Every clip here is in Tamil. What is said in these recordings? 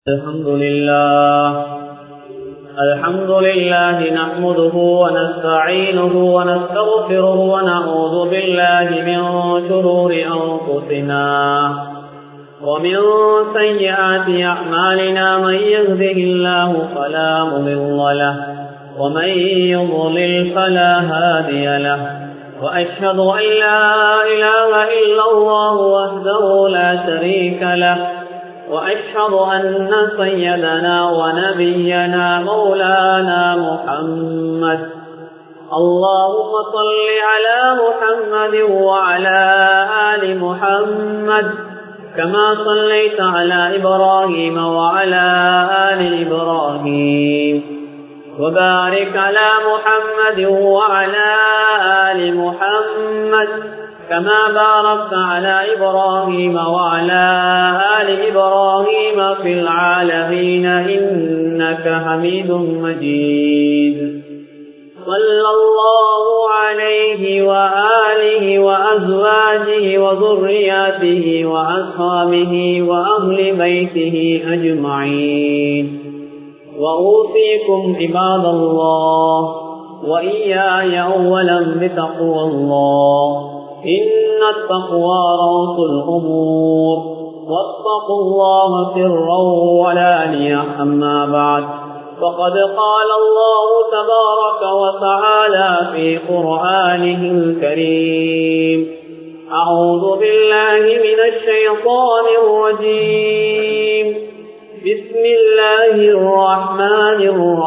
الحمد لله الحمد لله نحمده ونستعينه ونستغفره ونعوذ بالله من شرور أنفسنا ومن سيئات أعمالنا من يهده الله فلا مضل له ومن يضلل فلا هادي له وأشهد أن لا إله إلا الله وحده لا شريك له وأشهد أن سيدنا ونبينا مولانا محمد اللهم صل على محمد وعلى آل محمد كما صليت على إبراهيم وعلى آل إبراهيم وبارك على محمد وعلى آل محمد كما باركت على إبراهيم وعلى آل إبراهيم في العالمين إنك حميد مجيد صلى الله عليه وآله وأزواجه وذرياته وأصحابه وأهل بيته أجمعين وأوصيكم عباد الله وإياي أولا بتقوى الله إن التقوى رأس الأمور واتقوا الله سرا ولا أما بعد فقد قال الله تبارك وتعالى في قرآنه الكريم أعوذ بالله من الشيطان الرجيم بسم الله الرحمن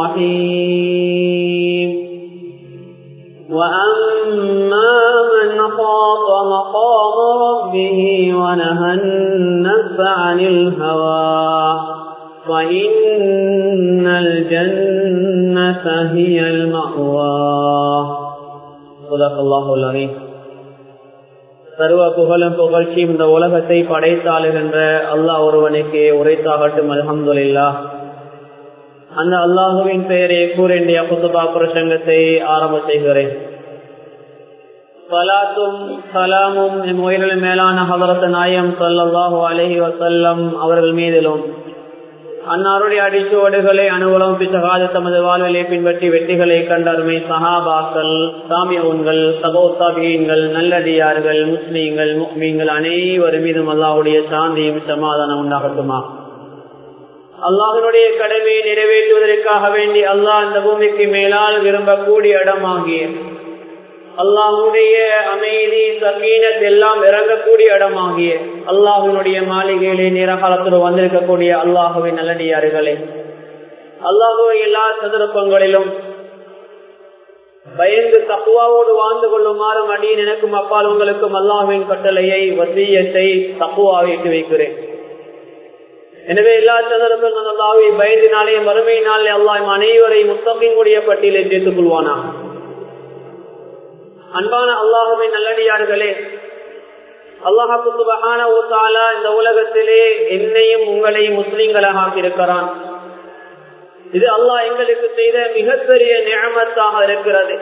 الرحيم وأما من خاف مقام ربه ونهى النفس عن الهوى فإن الجنة هي المأوى صدق الله العظيم சர்வ புகழும் புகழ்ச்சியும் இந்த உலகத்தை படைத்தாளுகின்ற அல்லாஹ் ஒருவனுக்கு உரைத்தாகட்டும் அலமதுல்லா அந்த அல்லாஹுவின் பெயரை கூறிய குத்துபா பிரசங்கத்தை ஆரம்ப செய்கிறேன் சலாத்தும் சலாமும் உயிரில் மேலான ஹதரத் நாயம் சல்லாஹூ அலஹி வசல்லம் அவர்கள் மீதிலும் அன்னாருடைய அடிச்சுவடுகளை அனுகூலம் பிச்சகாது தமது வாழ்விலை பின்பற்றி வெற்றிகளை கண்டருமை சஹாபாக்கள் சாமியவுன்கள் சகோத்தாபியங்கள் நல்லடியார்கள் முஸ்லீம்கள் முக்மீன்கள் அனைவரும் மீதும் அல்லாவுடைய சாந்தியும் சமாதானம் உண்டாகட்டுமா அல்லாஹினுடைய கடமையை நிறைவேற்றுவதற்காக வேண்டி அல்லாஹ் இந்த பூமிக்கு மேலால் விரும்பக்கூடிய இடமாகிய அல்லாஹுடைய அமைதி சக்கீனத் எல்லாம் இறங்கக்கூடிய இடமாகிய அல்லாஹினுடைய மாளிகையிலே நிறகாலத்தோடு வந்திருக்கக்கூடிய அல்லாஹுவின் நல்லடியார்களே அல்லாஹுவை எல்லா சந்தர்ப்பங்களிலும் பயந்து தக்குவாவோடு வாழ்ந்து கொள்ளுமாறும் அடியின் எனக்கும் அப்பால் உங்களுக்கும் அல்லாஹுவின் கட்டளையை வசியத்தை தக்குவாவை இட்டு வைக்கிறேன் எனவே எல்லா சந்தர்ப்பங்களும் அல்லாஹுவை பயந்தினாலே மறுமையினாலே அல்லாஹ் அனைவரை முத்தமின்குடைய பட்டியலை சேர்த்துக் கொள்வானா அன்பான அல்லாஹுவை நல்லடியார்களே அல்லாஹாக்கு சுபகான ஊத்தாலா இந்த உலகத்திலே என்னையும் உங்களையும் முஸ்லீம்களாக ஆக்கியிருக்கிறான் இது அல்லாஹ் எங்களுக்கு செய்த மிகப்பெரிய நியமத்தாக இருக்கிறது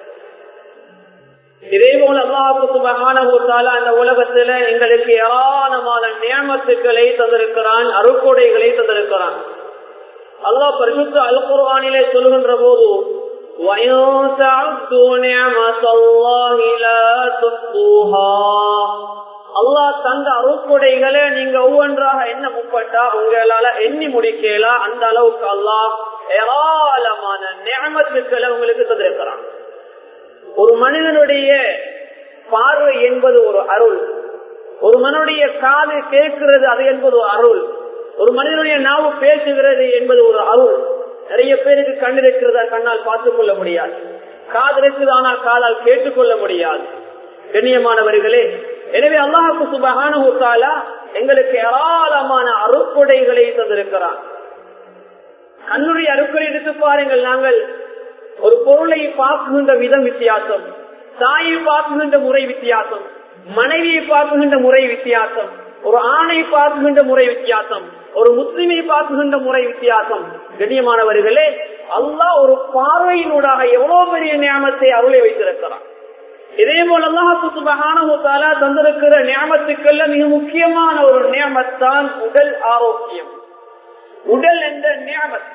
இதே போல அல்லாஹாக்கு சுபகான ஊத்தாலா இந்த உலகத்துல எங்களுக்கு ஏராளமான நியமத்துக்களை தந்திருக்கிறான் அருக்கொடைகளை தந்திருக்கிறான் அல்லாஹ் பரிசுத்த அல் குர்வானிலே சொல்லுகின்ற போது وَإِن تَعُدُّوا نِعْمَةَ اللَّهِ لَا تُحْصُوهَا அல்லாஹ் தந்த அருட்கொடைகளை நீங்க ஒவ்வொன்றாக என்ன முப்பட்டா உங்களால எண்ணி முடிக்கலாம் அந்த அளவுக்கு அல்லாஹ் ஏராளமான நியமத்துக்களை உங்களுக்கு தந்திருக்கிறான் ஒரு மனிதனுடைய பார்வை என்பது ஒரு அருள் ஒரு மனுடைய காது கேட்கிறது அது என்பது ஒரு அருள் ஒரு மனிதனுடைய நாவு பேசுகிறது என்பது ஒரு அருள் நிறைய பேருக்கு கண் இருக்கிறதா கண்ணால் பார்த்துக் கொள்ள முடியாது காது இருக்குது ஆனால் காதால் கேட்டுக்கொள்ள முடியாது கண்ணியமானவர்களே எனவே அல்லாஹுக்கு சுபகான ஊத்தாலா எங்களுக்கு ஏராளமான அருக்கொடைகளை தந்திருக்கிறான் கண்ணுடைய அருக்கொடை எடுத்து பாருங்கள் நாங்கள் ஒரு பொருளை பார்க்குகின்ற விதம் வித்தியாசம் தாயை பார்க்குகின்ற முறை வித்தியாசம் மனைவியை பார்க்குகின்ற முறை வித்தியாசம் ஒரு ஆணை பார்க்குகின்ற முறை வித்தியாசம் ஒரு முஸ்லிமை பார்க்குகின்ற முறை வித்தியாசம் கண்ணியமானவர்களே அல்லாஹ் ஒரு பார்வையினூடாக எவ்வளவு பெரிய நியமத்தை அருளை வைத்திருக்கிறான் இதே போல அல்லாஹு சுபஹானஹு தந்திருக்கிற நியமத்துக்கள்ல மிக முக்கியமான ஒரு நியமத்தான் உடல் ஆரோக்கியம் உடல் என்ற நியமத்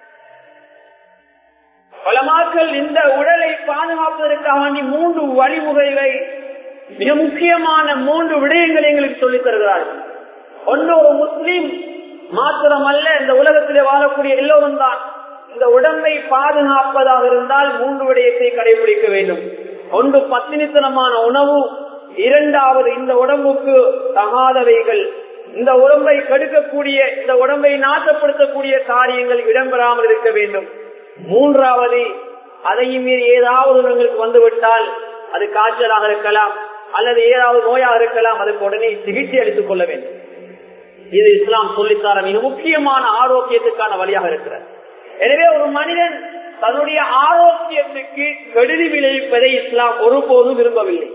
பலமாக்கள் இந்த உடலை பாதுகாப்பதற்காக வேண்டி மூன்று வழிமுறைகளை மிக முக்கியமான மூன்று விடயங்களை எங்களுக்கு சொல்லித் தருகிறார்கள் ஒன்று ஒரு முஸ்லீம் மாத்திரமல்ல இந்த உலகத்திலே வாழக்கூடிய எல்லோரும் தான் இந்த உடம்பை பாதுகாப்பதாக இருந்தால் மூன்று விடயத்தை கடைபிடிக்க வேண்டும் ஒன்று பத்தினித்தனமான உணவு இரண்டாவது இந்த உடம்புக்கு தகாதவைகள் இந்த உடம்பை கெடுக்கக்கூடிய இந்த உடம்பை நாட்டப்படுத்தக்கூடிய காரியங்கள் இடம்பெறாமல் இருக்க வேண்டும் மூன்றாவது அதையும் மீறி ஏதாவது உங்களுக்கு வந்துவிட்டால் அது காய்ச்சலாக இருக்கலாம் அல்லது ஏதாவது நோயாக இருக்கலாம் அதுக்கு உடனே சிகிச்சை அளித்துக் கொள்ள வேண்டும் இது இஸ்லாம் சொல்லித்தார மிக முக்கியமான ஆரோக்கியத்துக்கான வழியாக இருக்கிறது எனவே ஒரு மனிதன் தன்னுடைய ஆரோக்கியத்துக்கு கெடுதி விளைவிப்பதை இஸ்லாம் ஒருபோதும் விரும்பவில்லை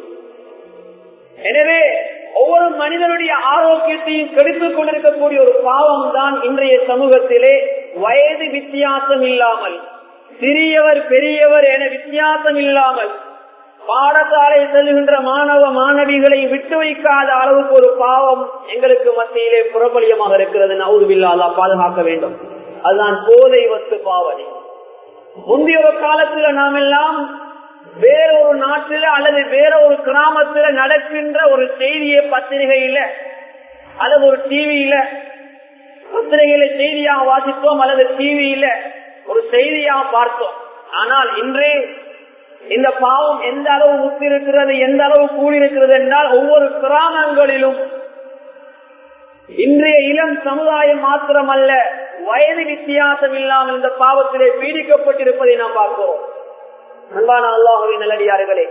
எனவே ஒவ்வொரு மனிதனுடைய ஆரோக்கியத்தையும் கெடுத்துக் கொண்டிருக்கக்கூடிய ஒரு பாவம் தான் இன்றைய சமூகத்திலே வயது வித்தியாசம் இல்லாமல் சிறியவர் பெரியவர் என வித்தியாசம் இல்லாமல் பாடசாலை செல்கின்ற மாணவ மாணவிகளை விட்டு வைக்காத அளவுக்கு ஒரு பாவம் எங்களுக்கு மத்தியிலே புறப்பலியமாக இருக்கிறது நவுதுவில்லாதா பாதுகாக்க வேண்டும் அதுதான் போதை வத்து பாவனை முந்தைய ஒரு காலத்துல நாம் எல்லாம் வேறொரு நாட்டில அல்லது வேற ஒரு கிராமத்துல நடக்கின்ற ஒரு செய்தியை பத்திரிகையில அல்லது ஒரு டிவியில பத்திரிகையில செய்தியாக வாசித்தோம் அல்லது டிவியில ஒரு செய்தியாக பார்த்தோம் ஆனால் இன்றே இந்த பாவம் எந்த அளவு முத்திருக்கிறது எந்த அளவு கூடியிருக்கிறது என்றால் ஒவ்வொரு கிராமங்களிலும் இன்றைய இளம் சமுதாயம் மாத்திரமல்ல வயது வித்தியாசம் இல்லாமல் இந்த பாவத்திலே பீடிக்கப்பட்டிருப்பதை நாம் பார்க்கிறோம் அன்பான அல்லாஹுவின் நல்லடியார்களே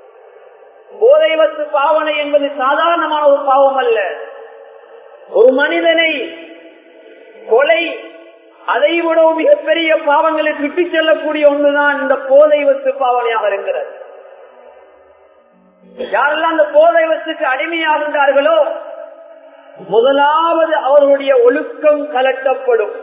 போதைவத்து பாவனை என்பது சாதாரணமான ஒரு பாவம் அல்ல ஒரு மனிதனை கொலை அதை விடவும் மிகப்பெரிய பாவங்களை விட்டு செல்லக்கூடிய ஒன்றுதான் இந்த போதை வத்து பாவனையாக இருக்கிறது யாரெல்லாம் அந்த போதை வத்துக்கு அடிமையாகின்றார்களோ முதலாவது அவர்களுடைய ஒழுக்கம் கலட்டப்படும்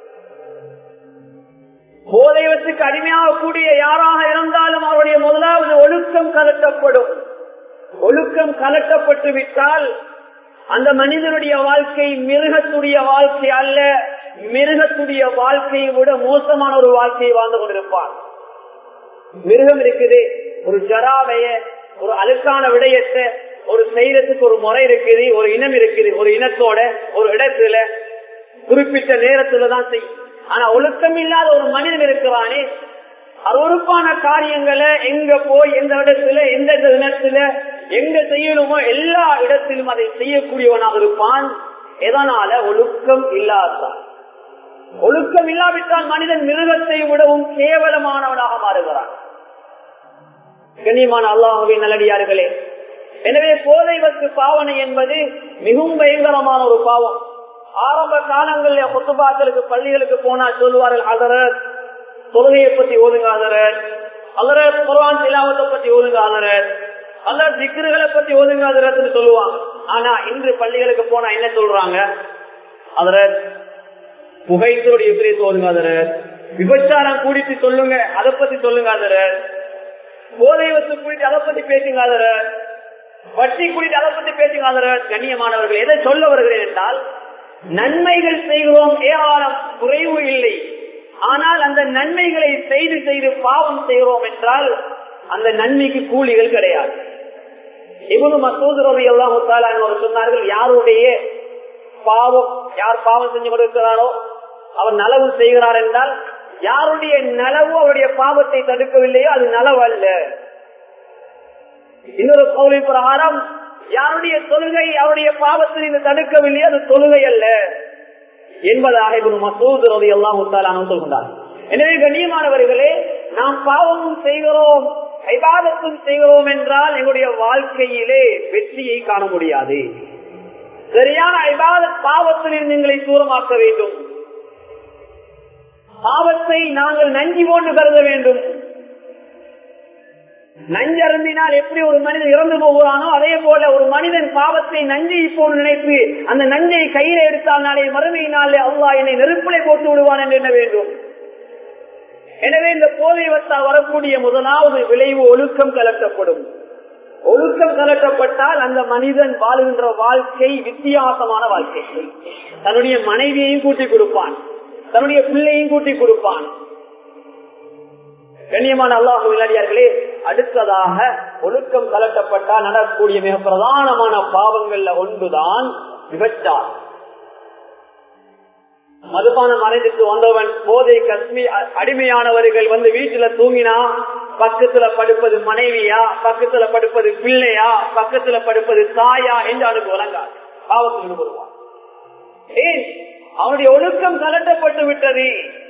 போதை வத்துக்கு அடிமையாகக்கூடிய யாராக இருந்தாலும் அவருடைய முதலாவது ஒழுக்கம் கலட்டப்படும் ஒழுக்கம் கலட்டப்பட்டு விட்டால் அந்த மனிதனுடைய வாழ்க்கை மிருகத்துடைய வாழ்க்கை அல்ல மிருகத்துடைய வாழ்க்கையை விட மோசமான ஒரு வாழ்க்கையை வாழ்ந்து கொண்டிருப்பான் மிருகம் இருக்குது ஒரு ஜராவைய ஒரு அழுக்கான விடயத்தை ஒரு செய்யறதுக்கு ஒரு முறை இருக்குது ஒரு இனம் இருக்குது ஒரு இனத்தோட ஒரு இடத்துல குறிப்பிட்ட நேரத்துல தான் செய்யும் ஆனா ஒழுக்கம் இல்லாத ஒரு மனிதன் இருக்கிறானே அருவறுப்பான காரியங்களை எங்க போய் எந்த இடத்துல எந்த இனத்துல எங்க செய்யணுமோ எல்லா இடத்திலும் அதை செய்யக்கூடியவனாக இருப்பான் எதனால ஒழுக்கம் இல்லாதான் ஒழுக்கம் இல்லாவிட்டால் மனிதன் மிருகத்தை விடவும் கேவலமானவனாக மாறுகிறான் கண்ணியமான அல்லாஹுவின் நல்லடியார்களே எனவே போதை வத்து பாவனை என்பது மிகவும் பயங்கரமான ஒரு பாவம் ஆரம்ப காலங்களில் கொத்துபாக்களுக்கு பள்ளிகளுக்கு போனா சொல்லுவார்கள் அதரர் தொழுகையை பத்தி ஓதுங்க அதரர் அதரர் குர்வான் திலாவத்தை பத்தி ஓதுங்க அதரர் அல்ல திக்ருகளை பத்தி ஓதுங்க அதரர்னு சொல்லுவாங்க ஆனா இன்று பள்ளிகளுக்கு போனா என்ன சொல்றாங்க அதரர் புகைத்தோடு எப்படி சொல்லுங்க அதரர் விபச்சாரம் கூடிட்டு சொல்லுங்க அதை பத்தி சொல்லுங்க அதரர் போதை வத்து கூடிட்டு அதை பத்தி பேசுங்க அதரர் வட்டி குடித்து அதை பத்தி பேசுங்க கண்ணியமானவர்கள் எதை சொல்ல வருகிறேன் என்றால் நன்மைகள் செய்கிறோம் ஏராளம் குறைவு இல்லை ஆனால் அந்த நன்மைகளை செய்து செய்து பாவம் செய்கிறோம் என்றால் அந்த நன்மைக்கு கூலிகள் கிடையாது இவனு மசூது ரவி எல்லாம் அவர் சொன்னார்கள் யாருடைய பாவம் யார் பாவம் செஞ்சு கொண்டிருக்கிறாரோ அவர் நலவு செய்கிறார் என்றால் யாருடைய நலவு அவருடைய பாவத்தை தடுக்கவில்லையோ அது நலவு அல்ல இன்னொரு கௌலி பிரகாரம் யாருடைய தொழுகை அவருடைய பாவத்தில் இந்த தடுக்கவில்லையோ அது தொழுகை அல்ல என்பதாக இவரு மசூத் ரவி எல்லாம் முத்தாலான சொல்கின்றார் எனவே கண்ணியமானவர்களே நாம் பாவமும் செய்கிறோம் ஐபாதத்தும் செய்கிறோம் என்றால் எங்களுடைய வாழ்க்கையிலே வெற்றியை காண முடியாது சரியான ஐபாத பாவத்தில் எங்களை தூரமாக்க வேண்டும் பாவத்தை நாங்கள் நஞ்சி போன்று கருத வேண்டும் நஞ்சருந்தினால் எப்படி ஒரு மனிதன் இறந்து போகிறானோ அதே போல ஒரு மனிதன் பாவத்தை நஞ்சை போல் நினைத்து அந்த நஞ்சை கையில எடுத்தால் நாளை மறுமையினாலே அவ்வா என்னை நெருப்பிலை போட்டு விடுவான் என்று எண்ண வேண்டும் எனவே இந்த போதை வத்தா வரக்கூடிய முதலாவது விளைவு ஒழுக்கம் கலட்டப்படும் ஒழுக்கம் கலட்டப்பட்டால் அந்த மனிதன் வாழுகின்ற வாழ்க்கை வித்தியாசமான வாழ்க்கை தன்னுடைய மனைவியையும் கூட்டி கொடுப்பான் தன்னுடைய பிள்ளையும் கூட்டி கொடுப்பான் கண்ணியமான அல்லாஹு விளையாடியார்களே அடுத்ததாக ஒழுக்கம் கலட்டப்பட்டால் நடக்கக்கூடிய மிக பிரதானமான பாவங்கள்ல ஒன்றுதான் விபச்சாரம் மதுபானம் அறைந்துட்டு வந்தவன் போதை கஸ்மி அடிமையானவர்கள் வந்து வீட்டுல தூங்கினா பக்கத்துல படுப்பது மனைவியா பக்கத்துல படுப்பது பிள்ளையா பக்கத்துல படுப்பது தாயா என்று அவனுக்கு வழங்காது பாவத்தில் ஈடுபடுவான் ஏன் அவனுடைய ஒழுக்கம் கலட்டப்பட்டு விட்டது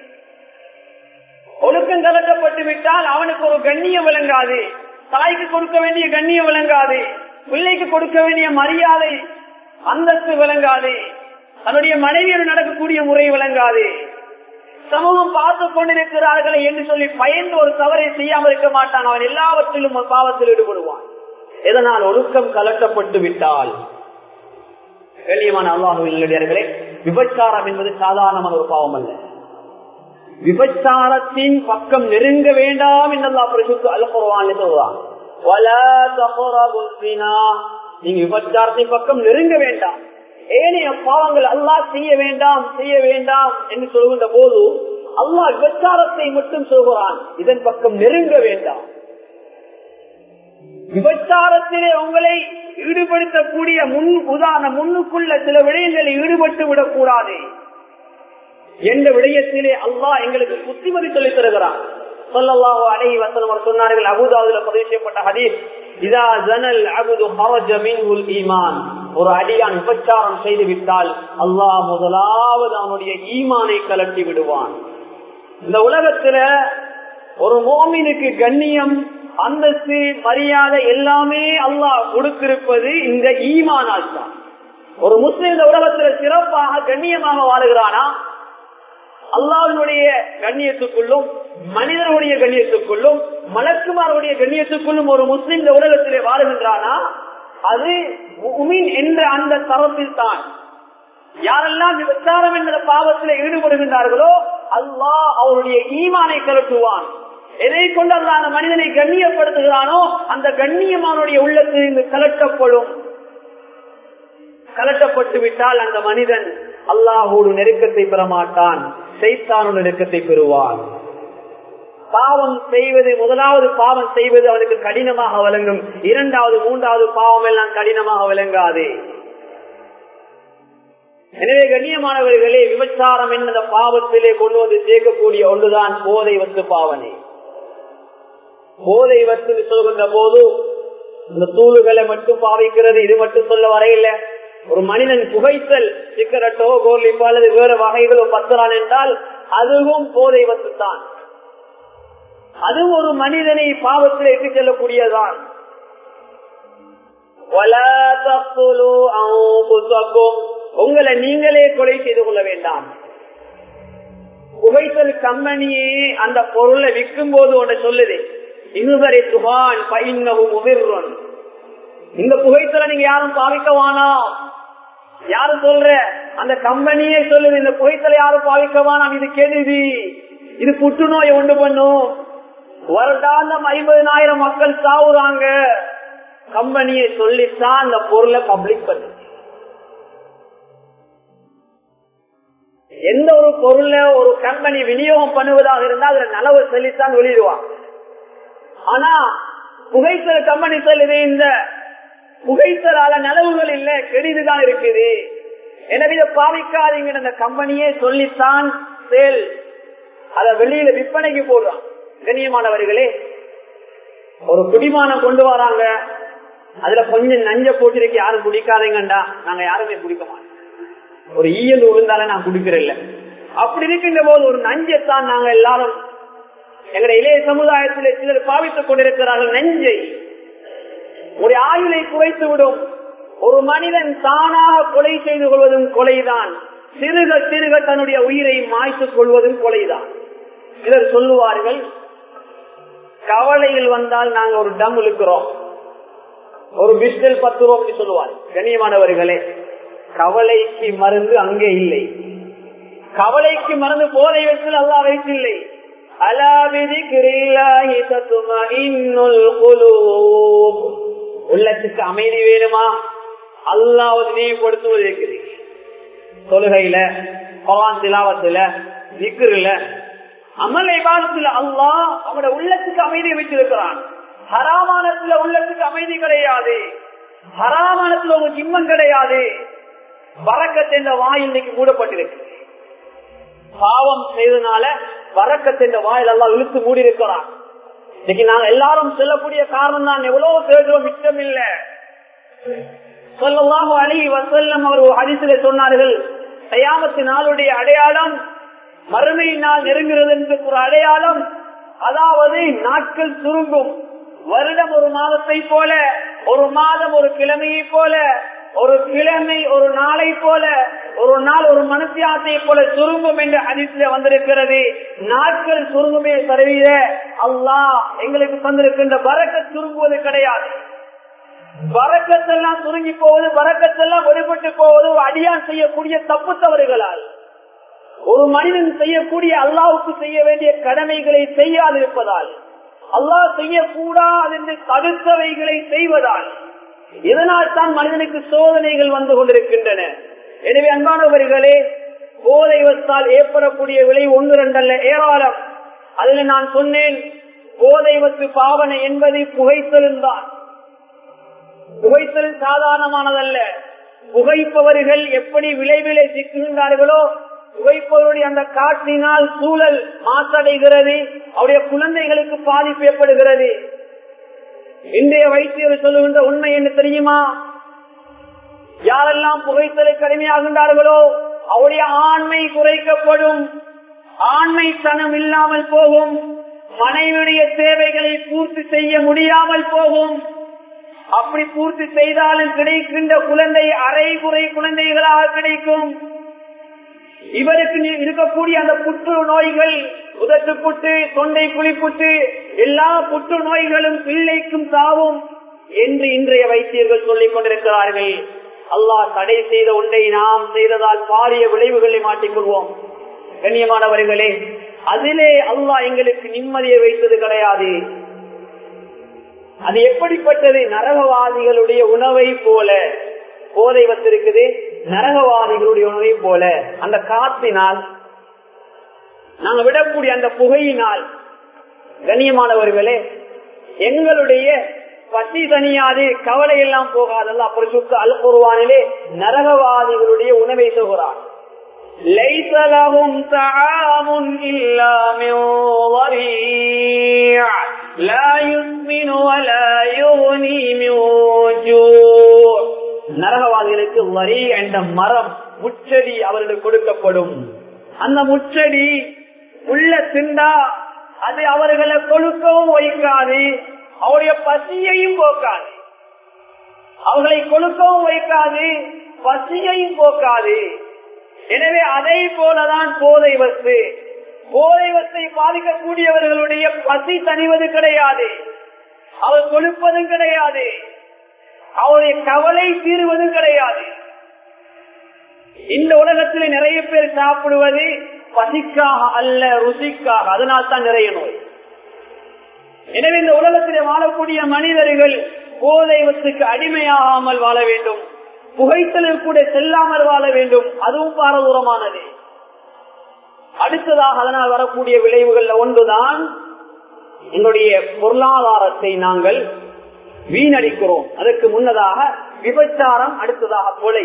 ஒழுக்கம் கலட்டப்பட்டு விட்டால் அவனுக்கு ஒரு கண்ணியம் விளங்காது தாய்க்கு கொடுக்க வேண்டிய கண்ணியம் விளங்காது பிள்ளைக்கு கொடுக்க வேண்டிய மரியாதை அந்தஸ்து விளங்காது தன்னுடைய மனைவியோடு நடக்கக்கூடிய முறை விளங்காது சமூகம் பார்த்து கொண்டிருக்கிறார்களே என்று சொல்லி பயந்து ஒரு தவறை செய்யாமல் இருக்க மாட்டான் அவன் எல்லாவற்றிலும் பாவத்தில் ஈடுபடுவான் எதனால் ஒழுக்கம் கலட்டப்பட்டு விட்டால் கண்ணியமான அல்லாஹுவினர்களே விபச்சாரம் என்பது சாதாரணமான ஒரு பாவம் அல்ல விபச்சாரத்தின் பக்கம் நெருங்க வேண்டாம் என்றல்லா பரிசுத்து அல்குர்வான் சொல்றான் நீங்க விபச்சாரத்தின் பக்கம் நெருங்க வேண்டாம் ஏனைய பாவங்கள் அல்லாஹ் செய்ய வேண்டாம் செய்ய வேண்டாம் என்று சொல்கின்ற போது அல்லாஹ் விபச்சாரத்தை மட்டும் சொல்கிறான் இதன் பக்கம் நெருங்க வேண்டாம் விபச்சாரத்திலே உங்களை ஈடுபடுத்தக்கூடிய முன் உதாரண முன்னுக்குள்ள சில விடயங்களில் ஈடுபட்டு விடக்கூடாது எந்த விடயத்திலே அல்லாஹ் எங்களுக்கு புத்திமதி சொல்லித் தருகிறான் சொல்லல்லாஹு அலைஹி வஸல்லம் சொன்னார்கள் அபூதாவுல பதிவு செய்யப்பட்ட ஹதீஸ் இதா ஜனல் அபுது ஹரஜ மின்ஹுல் ஈமான் ஒரு அடியான் விபச்சாரம் செய்து விட்டால் அல்லாஹ் முதலாவது அவனுடைய ஈமானை கலட்டி விடுவான் இந்த உலகத்துல ஒரு மோமினுக்கு கண்ணியம் அந்தஸ்து மரியாதை எல்லாமே அல்லாஹ் கொடுத்திருப்பது இந்த ஈமானால் தான் ஒரு முஸ்லிம் இந்த உலகத்துல சிறப்பாக கண்ணியமாக வாழுகிறானா அல்லாவினுடைய கண்ணியத்துக்குள்ளும் மனிதனுடைய கண்ணியத்துக்குள்ளும் மலக்குமாருடைய கண்ணியத்துக்குள்ளும் ஒரு முஸ்லிம் இந்த உலகத்திலே வாழுகின்றானா அது உமின் என்ற அந்த தரத்தில் தான் யாரெல்லாம் விபச்சாரம் என்ற பாவத்தில் ஈடுபடுகின்றார்களோ அல்லாஹ் அவருடைய ஈமானை கலட்டுவான் எதை கொண்டு அல்ல அந்த மனிதனை கண்ணியப்படுத்துகிறானோ அந்த கண்ணியமானுடைய உள்ளத்தில் இருந்து கலட்டப்படும் கலட்டப்பட்டு விட்டால் அந்த மனிதன் அல்லாஹோடு நெருக்கத்தை பெற மாட்டான் செய்தானோட நெருக்கத்தை பெறுவான் பாவம் செய்வது முதலாவது பாவம் செய்வது அவனுக்கு கடினமாக விளங்கும் இரண்டாவது மூன்றாவது பாவம் எல்லாம் கடினமாக விளங்காது எனவே கண்ணியமானவர்களே விபச்சாரம் என்ற பாவத்திலே கொண்டு வந்து சேர்க்கக்கூடிய ஒன்றுதான் போதை வத்து பாவனை போதை வத்து சொல்கின்ற போது இந்த தூளுகளை மட்டும் பாவிக்கிறது இது மட்டும் சொல்ல வரையில ஒரு மனிதன் புகைத்தல் சிக்கரட்டோ கோர்லிப்போ அல்லது வேறு வகைகளோ பத்துறான் என்றால் அதுவும் போதை வத்து தான் அது ஒரு மனிதனை பாவத்தில் எட்டு செல்லக்கூடியதான் உங்களை நீங்களே கொலை செய்து கொள்ள வேண்டாம் புகைத்தல் கம்பெனியே அந்த பொருளை விற்கும் போது ஒன்று சொல்லுது இன்னுவரை துகான் பைன்னவும் உமிர்வன் இந்த புகைத்தலை நீங்க யாரும் பாவிக்கவானா யாரும் சொல்ற அந்த கம்பெனியே சொல்லுது இந்த புகைத்தலை யாரும் பாவிக்கவானாம் இது கெடுதி இது புற்றுநோயை உண்டு பண்ணும் வருடாந்தம் ஐம்பதனாயிரம் மக்கள் சாவுறாங்க கம்பெனியை சொல்லித்தான் அந்த பொருளை பப்ளிக் பண்ணு எந்த ஒரு பொருளை ஒரு கம்பெனி விநியோகம் பண்ணுவதாக இருந்தால் அதுல நலவு சொல்லித்தான் வெளியிடுவாங்க ஆனா புகைத்தல் கம்பெனி சொல்லுது இந்த புகைத்தலால நலவுகள் இல்ல கெடிதுதான் இருக்குது எனவே இதை பாவிக்காதீங்க அந்த கம்பெனியே சொல்லித்தான் சேல் அத வெளியில விற்பனைக்கு போடுறான் கண்ணியமானவர்களே ஒரு குடிமானம் கொண்டு வராங்க அதுல கொஞ்சம் நஞ்ச போட்டிருக்கு யாரும் குடிக்காதீங்கண்டா நாங்க யாருமே குடிக்க மாட்டோம் ஒரு ஈயல் விழுந்தாலே நான் குடிக்கிறேன் அப்படி இருக்கின்ற போது ஒரு நஞ்சைத்தான் நாங்க எல்லாரும் எங்களுடைய இளைய சமுதாயத்தில் சிலர் பாவித்துக் கொண்டிருக்கிறார்கள் நெஞ்சை ஒரு ஆயுளை குறைத்து விடும் ஒரு மனிதன் தானாக கொலை செய்து கொள்வதும் கொலைதான் சிறுக சிறுக தன்னுடைய உயிரை மாய்த்துக் கொள்வதும் கொலைதான் சிலர் சொல்லுவார்கள் கவலையில் வந்தால் நாங்க ஒரு டம் இழுக்கிறோம் ஒரு பிஸ்டல் பத்து ரூபாய் சொல்லுவார் கண்ணியமானவர்களே கவலைக்கு மருந்து அங்கே இல்லை கவலைக்கு மருந்து போதை வச்சு அல்லா வைத்தில்லை உள்ளத்துக்கு அமைதி வேணுமா அல்லாவது நினைவுபடுத்துவது இருக்குது தொழுகையில பவான் திலாவத்துல விக்கிரில அமலை பாதத்துல அல்லாஹ் அவனோட உள்ளத்துக்கு அமைதி வச்சிருக்கிறான் ஹராமானத்துல உள்ளத்துக்கு அமைதி கிடையாது ஹராமானத்துல உங்க ஜிம்மம் கிடையாது வரக்கத்தை இந்த வாய் இன்னைக்கு மூடப்பட்டிருக்கு பாவம் செய்தனால வரக்கத்தை இந்த வாயில் எல்லாம் இழுத்து மூடி இருக்கிறான் இன்னைக்கு நாங்க எல்லாரும் சொல்லக்கூடிய காரணம் தான் எவ்வளவு தேடுறோம் மிச்சம் இல்ல சொல்லலாம் அலி வசல்லம் அவர் ஹரிசில சொன்னார்கள் தயாமத்து நாளுடைய அடையாளம் மறுமை நாள் நெருங்குகிறது என்று ஒரு அடையாளம் அதாவது நாட்கள் சுருங்கும் வருடம் ஒரு மாதத்தை போல ஒரு மாதம் ஒரு கிழமையை போல ஒரு கிழமை ஒரு நாளை போல ஒரு நாள் ஒரு மனசியாசை போல சுருங்கும் என்று அதிர்ச்சியில வந்திருக்கிறது நாட்கள் சுருங்குமே தருவீர அல்லாஹ் எங்களுக்கு தந்திருக்கின்ற வரக்க சுருங்குவது கிடையாது வரக்கத்தெல்லாம் சுருங்கி போவது வரக்கத்தெல்லாம் வெளிப்பட்டு போவது ஒரு அடியான் செய்யக்கூடிய தப்பு தவறுகளால் ஒரு மனிதன் செய்யக்கூடிய அல்லாவுக்கு செய்ய வேண்டிய கடமைகளை செய்யாதிருப்பதால் அல்லாஹ் செய்யக்கூடாது என்று தடுத்தவைகளை செய்வதால் இதனால் தான் மனிதனுக்கு சோதனைகள் வந்து கொண்டிருக்கின்றன எனவே அன்பானவர்களே போதை வத்தால் ஏற்படக்கூடிய விலை ஒன்று ரெண்டல்ல ஏராளம் அதுல நான் சொன்னேன் போதை வத்து பாவனை என்பது புகைத்தலும் தான் புகைத்தல் சாதாரணமானதல்ல புகைப்பவர்கள் எப்படி விளைவிலை சிக்குகின்றார்களோ புகைப்பவருடைய அந்த காற்றினால் சூழல் மாசடைகிறது அவருடைய குழந்தைகளுக்கு பாதிப்பு ஏற்படுகிறது இன்றைய வைத்தியர் சொல்லுகின்ற உண்மை என்ன தெரியுமா யாரெல்லாம் புகைத்தலை கடுமையாகின்றார்களோ அவருடைய ஆண்மை குறைக்கப்படும் ஆண்மை தனம் இல்லாமல் போகும் மனைவியுடைய தேவைகளை பூர்த்தி செய்ய முடியாமல் போகும் அப்படி பூர்த்தி செய்தாலும் கிடைக்கின்ற குழந்தை அரை குறை குழந்தைகளாக கிடைக்கும் இவருக்கு இருக்கக்கூடிய அந்த புற்று நோய்கள் உதட்டு புட்டு தொண்டை குழிப்புட்டு எல்லா புற்று நோய்களும் பிள்ளைக்கும் சாவும் என்று இன்றைய வைத்தியர்கள் சொல்லிக் கொண்டிருக்கிறார்கள் அல்லாஹ் தடை செய்த ஒன்றை நாம் செய்ததால் பாரிய விளைவுகளை மாட்டிக்கொள்வோம் கண்ணியமானவர்களே அதிலே அல்லாஹ் எங்களுக்கு நிம்மதியை வைத்தது கிடையாது அது எப்படிப்பட்டது நரகவாதிகளுடைய உணவை போல போதை வந்திருக்குது நரகவாதிகளுடைய உணவை போல அந்த காத்தினால் நாங்க விடக்கூடிய அந்த புகையினால் கண்ணியமானவர்களே எங்களுடைய பசி தனியாது கவலை எல்லாம் போகாதல்ல அப்புறம் சுத்த அல் குருவானிலே நரகவாதிகளுடைய உணவை சொல்கிறார் ليس لهم طعام إلا من ضريع لا يسمن ولا يغني من جوع நரகவாதிகளுக்கு வரி என்ற மரம் முச்செடி அவர்களுக்கு கொடுக்கப்படும் அந்த முச்செடி உள்ள திண்டா அது அவர்களை கொழுக்கவும் வைக்காது அவருடைய பசியையும் போக்காது அவர்களை கொழுக்கவும் வைக்காது பசியையும் போக்காது எனவே அதை போலதான் போதை வஸ்து போதை வஸ்தை பாதிக்கக்கூடியவர்களுடைய பசி தணிவது கிடையாது அவர் கொழுப்பதும் கிடையாது அவருடைய கவலை தீர்வதும் கிடையாது இந்த உலகத்தில் நிறைய பேர் சாப்பிடுவது பசிக்காக அல்ல ருசிக்காக அதனால் தான் நிறைய நோய் எனவே இந்த உலகத்தில் வாழக்கூடிய மனிதர்கள் போதை வத்துக்கு அடிமையாகாமல் வாழ வேண்டும் புகைத்தலில் கூட செல்லாமல் வாழ வேண்டும் அதுவும் பாரதூரமானது அடுத்ததாக அதனால் வரக்கூடிய விளைவுகள் ஒன்றுதான் எங்களுடைய பொருளாதாரத்தை நாங்கள் வீணடிக்கிறோம் அதற்கு முன்னதாக விபச்சாரம் அடுத்ததாக கொலை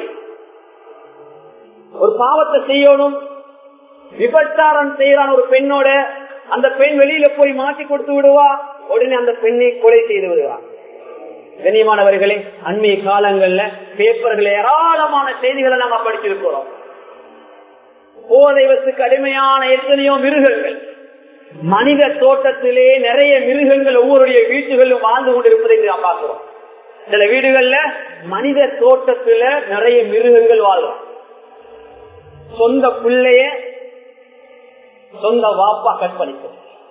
ஒரு பாவத்தை செய்யணும் விபச்சாரம் செய்யறான் ஒரு பெண்ணோட அந்த பெண் வெளியில போய் மாட்டி கொடுத்து விடுவா உடனே அந்த பெண்ணை கொலை செய்து விடுவார் கண்ணியமானவர்களே அண்மைய காலங்கள்ல பேப்பர்கள் ஏராளமான செய்திகளை நாங்க படிச்சிருக்கிறோம் போதைவத்துக்கு அடிமையான எத்தனையோ மிருகங்கள் மனித தோட்டத்திலே நிறைய மிருகங்கள் ஒவ்வொருடைய வீட்டுகளிலும் வாழ்ந்து கொண்டிருப்பதை நாம் பார்க்கிறோம் சில வீடுகள்ல மனித தோட்டத்துல நிறைய மிருகங்கள் வாழும் சொந்த பிள்ளைய சொந்த வாப்பா கற்பழிக்கும்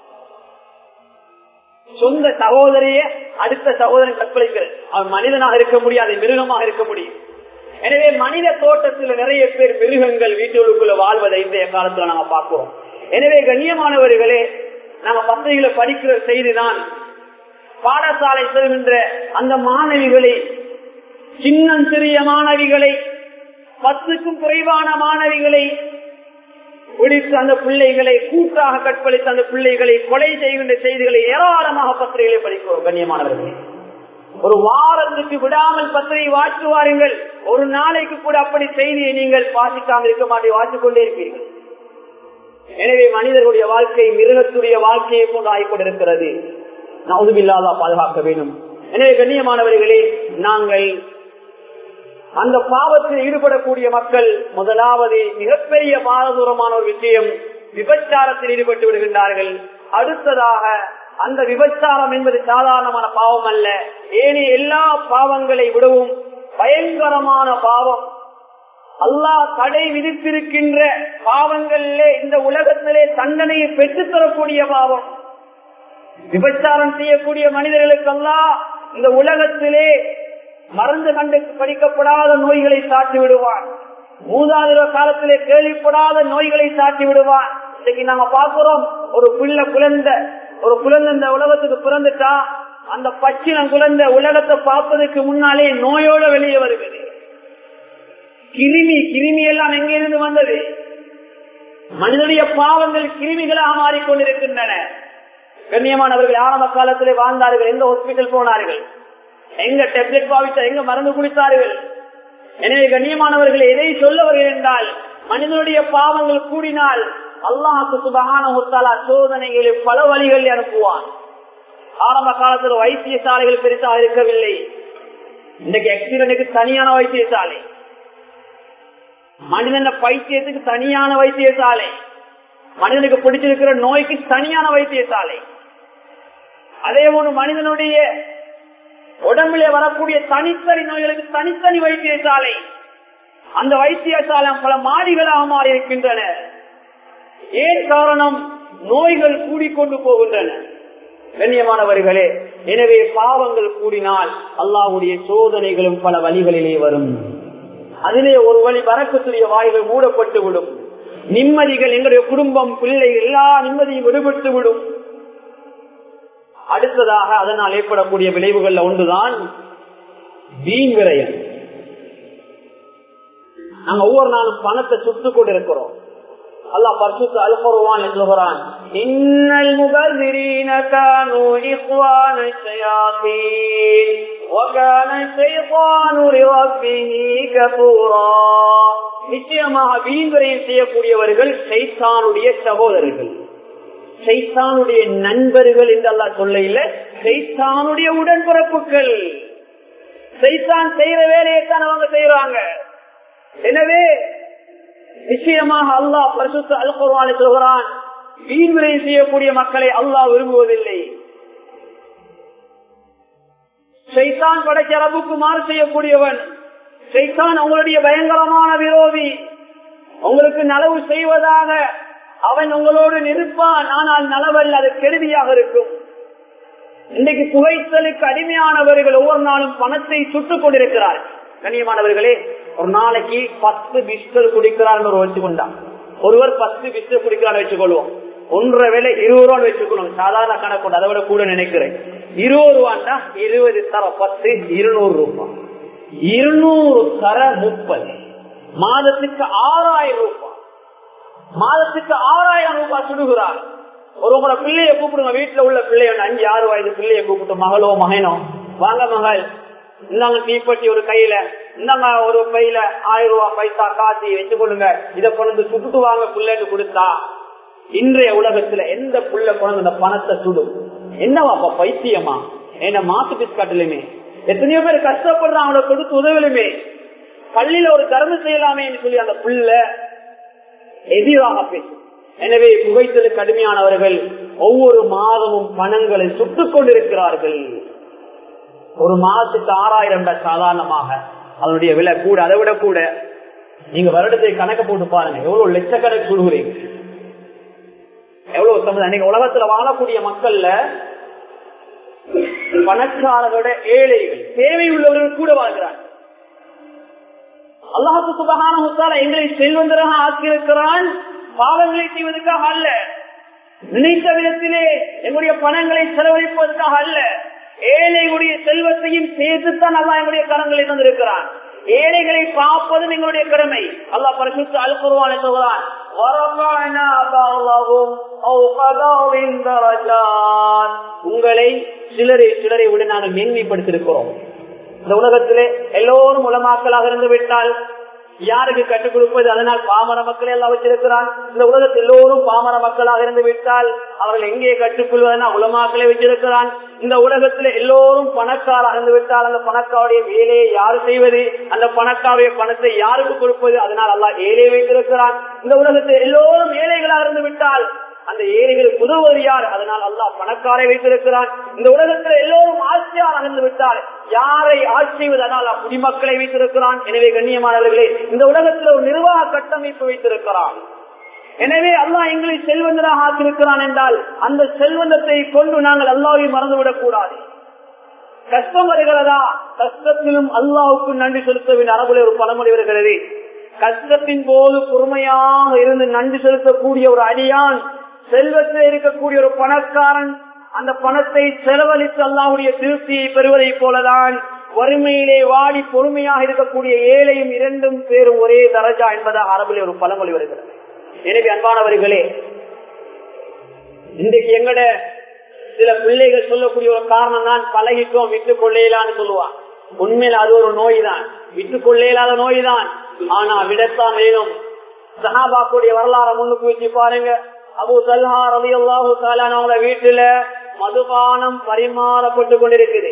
சொந்த சகோதரிய அடுத்த சகோதரன் கற்பழிக்கிறது அவன் மனிதனாக இருக்க முடியாது மிருகமாக இருக்க முடியும் எனவே மனித தோட்டத்தில் நிறைய பேர் மிருகங்கள் வீட்டுக்குள்ள வாழ்வதை இன்றைய காலத்துல நாங்க பார்க்கிறோம் எனவே கண்ணியமானவர்களே நாங்க பத்திரிகையில படிக்கிற செய்திதான் பாடசாலை செல்கின்ற அந்த மாணவிகளை சின்னம் சிறிய மாணவிகளை பத்துக்கும் குறைவான மாணவிகளை பிடித்து அந்த பிள்ளைகளை கூட்டாக கற்பழித்து அந்த பிள்ளைகளை கொலை செய்கின்ற செய்திகளை ஏராளமாக பத்திரிகைகளை படிக்கிறோம் கண்ணியமானவர்களே ஒரு வாரத்துக்கு விடாமல் பத்திரிகை வாசி வாருங்கள் ஒரு நாளைக்கு கூட அப்படி செய்தியை நீங்கள் வாசிக்காமல் இருக்க மாட்டே வாசிக் கொண்டே இருப்பீர்கள் எனவே மனிதர்களுடைய வாழ்க்கை மிருகத்துடைய வாழ்க்கையை போன்று ஆகிக்கொண்டிருக்கிறது நவுதுபில்லாதா பாதுகாக்க வேண்டும் எனவே கண்ணியமானவர்களே நாங்கள் அந்த பாவத்தில் ஈடுபடக்கூடிய மக்கள் முதலாவது மிகப்பெரிய பாரதூரமான ஒரு விஷயம் விபச்சாரத்தில் ஈடுபட்டு விடுகின்றார்கள் அடுத்ததாக அந்த விபச்சாரம் என்பது சாதாரணமான பாவம் அல்ல ஏனைய எல்லா பாவங்களை விடவும் பயங்கரமான பாவம் அல்லாஹ் தடை விதித்திருக்கின்ற பாவங்களிலே இந்த உலகத்திலே தண்டனையை பெற்றுத்தரக்கூடிய பாவம் விபச்சாரம் செய்யக்கூடிய மனிதர்களுக்கெல்லாம் இந்த உலகத்திலே மருந்து கண்டு படிக்கப்படாத நோய்களை சாட்டி விடுவான் மூதாதிர காலத்திலே கேள்விப்படாத நோய்களை சாட்டி விடுவான் இன்னைக்கு நாங்க பாக்குறோம் ஒரு பிள்ளை குழந்தை ஒரு குழந்தை இந்த உலகத்துக்கு பிறந்துட்டா அந்த பச்சினம் குழந்தை உலகத்தை பார்ப்பதற்கு முன்னாலே நோயோட வெளியே வருகிறது கிருமி கிருமி எல்லாம் எங்கிருந்து வந்தது மனிதனுடைய பாவங்கள் கிருமிகளாக மாறிக்கொண்டிருக்கின்றன கண்ணியமானவர்கள் ஆரம்ப காலத்திலே வாழ்ந்தார்கள் எந்த ஹாஸ்பிட்டல் போனார்கள் எங்க டெப்லெட் பாவித்தா எங்க மருந்து குடித்தார்கள் எனவே கண்ணியமானவர்கள் எதை சொல்ல வருகின்றால் மனிதனுடைய பாவங்கள் கூடினால் அல்லாஹுக்கு சுபகான ஒத்தாலா சோதனைகளை பல வழிகளில் அனுப்புவான் ஆரம்ப காலத்தில் வைத்தியசாலைகள் பெருசாக இருக்கவில்லை இன்றைக்கு ஆக்சிடென்ட்டுக்கு தனியான வைத்தியசாலை மனிதன பைத்தியத்துக்கு தனியான வைத்தியசாலை மனிதனுக்கு பிடிச்சிருக்கிற நோய்க்கு தனியான வைத்தியசாலை அதே போன்று மனிதனுடைய உடம்பிலே வரக்கூடிய தனித்தனி நோய்களுக்கு தனித்தனி வைத்தியசாலை அந்த வைத்தியசாலை பல மாடிகளாக மாறி இருக்கின்றன ஏன் காரணம் நோய்கள் கூடிக்கொண்டு போகின்றன கண்ணியமானவர்களே எனவே பாவங்கள் கூடினால் அல்லாஹுடைய சோதனைகளும் பல வழிகளிலே வரும் அதிலே ஒரு வழி வரக்கத்துடைய வாய்கள் மூடப்பட்டு விடும் நிம்மதிகள் எங்களுடைய குடும்பம் பிள்ளை எல்லா நிம்மதியும் விடுபட்டு விடும் அடுத்ததாக அதனால் ஏற்படக்கூடிய விளைவுகள் ஒன்றுதான் வீண் விரயம் நாங்க ஒவ்வொரு நாளும் பணத்தை சுட்டு கொண்டிருக்கிறோம் அல்லாஹ் பரிசுத்த அல்குர்ஆன் சொல்கிறான் இன்னல் முபذرين كانوا اخوان الشياطين وكان الشيطان لربه كفورا நிச்சயமாக வீண்வரையும் செய்யக்கூடியவர்கள் சைத்தானுடைய சகோதரர்கள் சைத்தானுடைய நண்பர்கள் என்று அல்லா சொல்ல இல்ல சைத்தானுடைய உடன்பிறப்புகள் சைத்தான் செய்யற வேலையைத்தான் அவங்க செய்யறாங்க எனவே நிச்சயமாக அல்லாஹ் பரிசுத்த அல் குர்வானை சொல்கிறான் வீண்விரை செய்யக்கூடிய மக்களை அல்லாஹ் விரும்புவதில்லை சைத்தான் படைச்ச ரபுக்கு மாறு செய்யக்கூடியவன் சைத்தான் உங்களுடைய பயங்கரமான விரோதி உங்களுக்கு நலவு செய்வதாக அவன் உங்களோடு நிற்பான் ஆனால் நலவல்ல அது கெடுதியாக இருக்கும் இன்றைக்கு புகைத்தலுக்கு அடிமையானவர்கள் ஒவ்வொரு நாளும் பணத்தை சுட்டுக் கொண்டிருக்கிறார் கண்ணியமானவர்களே ஒரு நாளைக்கு பத்து பிஸ்டல் குடிக்கிறார் ஒரு வச்சுக்கொண்டான் ஒருவர் பத்து பிஸ்டல் குடிக்கிறார் வச்சுக்கொள்வோம் ஒன்றரை வேலை இருபது ரூபாய் வச்சுக்கணும் சாதாரண கணக்கு அதை விட கூட நினைக்கிறேன் இருபது ரூபாண்டா இருபது தர பத்து இருநூறு ரூபாய் இருநூறு தர முப்பது மாதத்துக்கு ஆறாயிரம் ரூபாய் மாதத்துக்கு ஆறாயிரம் ரூபாய் சுடுகிறார் ஒரு உங்களோட பிள்ளைய கூப்பிடுங்க வீட்டுல உள்ள பிள்ளைய அஞ்சு ஆறு வயது பிள்ளைய கூப்பிட்டு மகளோ மகனோ வாங்க மகள் இந்தாங்க தீப்பட்டி ஒரு கையில இந்தாங்க ஒரு பையில ஆயிரம் ரூபாய் பைசா காசி வச்சு கொள்ளுங்க இதை கொண்டு சுட்டுட்டு வாங்க பிள்ளைன்னு கொடுத்தா இன்றைய உலகத்துல எந்த புள்ள கொண்டு அந்த பணத்தை சுடும் என்னவாப்பா பைத்தியமா என்ன மாத்து பிஸ்காட்டிலுமே எத்தனையோ பேர் கஷ்டப்படுறான் அவனை கொடுத்து உதவிலுமே பள்ளியில ஒரு தர்மம் செய்யலாமே சொல்லி அந்த புள்ள எதிராக பேசும் எனவே புகைத்தலுக்கு கடுமையானவர்கள் ஒவ்வொரு மாதமும் பணங்களை சுட்டுக் கொண்டிருக்கிறார்கள் ஒரு மாதத்துக்கு ஆறாயிரம் சாதாரணமாக அதனுடைய விலை கூட அதை விட கூட நீங்க வருடத்தை கணக்கு போட்டு பாருங்க எவ்வளவு லட்சக்கணக்கு சுடுகிறீங்க எவ்வளவு சமுதாயம் நீங்க உலகத்துல வாழக்கூடிய மக்கள்ல பணக்காரர்களோட ஏழைகள் தேவை உள்ளவர்கள் கூட வாழ்கிறார்கள் அல்லாஹு சுபகான எங்களை செல்வந்தராக ஆக்கியிருக்கிறான் பாவங்களை செய்வதற்காக அல்ல நினைத்த விதத்திலே எங்களுடைய பணங்களை செலவழிப்பதற்காக அல்ல ஏழைகளுடைய செல்வத்தையும் சேர்த்துத்தான் அல்லா எங்களுடைய கரங்களை தந்திருக்கிறான் ஏழைகளை பார்ப்பதும் எங்களுடைய கடமை அல்லா பரிசுத்து அல்குருவான் சொல்கிறான் உங்களை சிலரை சிலரை விட நாங்கள் மேன்மைப்படுத்திருக்கிறோம் இந்த உலகத்திலே எல்லோரும் உலமாக்களாக இருந்து விட்டால் யாருக்கு கற்றுக் கொடுப்பது அதனால் பாமர மக்களை எல்லாம் வச்சிருக்கிறான் இந்த உலகத்தில் எல்லோரும் பாமர மக்களாக இருந்து விட்டால் அவர்கள் எங்கே கற்றுக்கொள்வதனா உலமாக்களை வச்சிருக்கிறான் இந்த உலகத்தில் எல்லோரும் பணக்காராக இருந்து விட்டால் அந்த பணக்காருடைய வேலையை யாரு செய்வது அந்த பணக்காருடைய பணத்தை யாருக்கு கொடுப்பது அதனால் அல்லா ஏழை வைத்திருக்கிறான் இந்த உலகத்தில் எல்லோரும் ஏழைகளாக இருந்து விட்டால் அந்த ஏழைகளுக்கு உதவுவது யார் அதனால் அல்லாஹ் பணக்காரை வைத்திருக்கிறான் இந்த உலகத்தில் எல்லோரும் ஆட்சியார் அகர்ந்து விட்டால் யாரை ஆட்சி செய்வதனால் குடிமக்களை வைத்திருக்கிறான் எனவே கண்ணியமானவர்களே இந்த உலகத்தில் ஒரு நிர்வாக கட்டமைப்பு வைத்திருக்கிறான் எனவே அல்லாஹ் எங்களை செல்வந்தராக ஆக்கியிருக்கிறான் என்றால் அந்த செல்வந்தத்தை கொண்டு நாங்கள் அல்லாவை மறந்துவிடக் கூடாது கஷ்டம் வருகிறதா கஷ்டத்திலும் அல்லாவுக்கு நன்றி செலுத்தவின் அரபுல ஒரு பழமொழி வருகிறது கஷ்டத்தின் போது பொறுமையாக இருந்து நன்றி செலுத்தக்கூடிய ஒரு அடியான் செல்வத்தில் இருக்கக்கூடிய ஒரு பணக்காரன் அந்த பணத்தை செலவழித்து அல்லாவுடைய திருப்தியை பெறுவதை போலதான் வறுமையிலே வாடி பொறுமையாக இருக்கக்கூடிய ஏழையும் இரண்டும் பேரும் ஒரே தரஜா என்பதாக அரபிலே ஒரு பழமொழி வருகிறது எனவே அன்பானவர்களே இன்றைக்கு எங்கட சில பிள்ளைகள் சொல்லக்கூடிய ஒரு காரணம் தான் பழகிட்டோம் விட்டுக் கொள்ளையிலான்னு சொல்லுவான் உண்மையில அது ஒரு நோய் தான் விட்டுக் கொள்ளையிலாத நோய் தான் ஆனா விடத்தான் வேணும் சஹாபாக்குடைய வரலாறு முன்னுக்கு வச்சு பாருங்க அபு சல்ஹா ரவி அல்லாஹு அவங்கள வீட்டுல மதுபானம் பரிமாறப்பட்டு கொண்டிருக்குது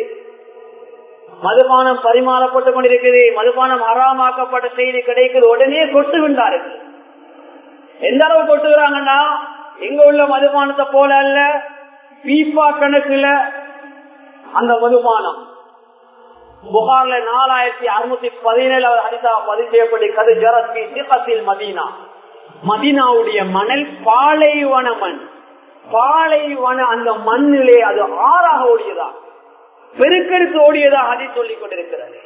மதுபானம் பரிமாறப்பட்டு கொண்டிருக்குது மதுபானம் அறாமாக்கப்பட்ட செய்தி கிடைக்குது உடனே கொட்டு விண்டார்கள் எந்த அளவு கொட்டுகிறாங்கன்னா எங்க உள்ள மதுபானத்தை போல அல்ல பீப்பா கணக்குல அந்த மதுபானம் புகார்ல நாலாயிரத்தி அறுநூத்தி பதினேழாவது ஹரிதா பதிவு செய்யப்பட்டிருக்கிறது ஜரத்தி சிகத்தில் மதீனா மதீனாவுடைய மணல் பாலைவன மண் பாலைவன அந்த மண்ணிலே அது ஆறாக ஓடியதா பெருக்கெடுத்து ஓடியதா அதை சொல்லிக் கொண்டிருக்கிறது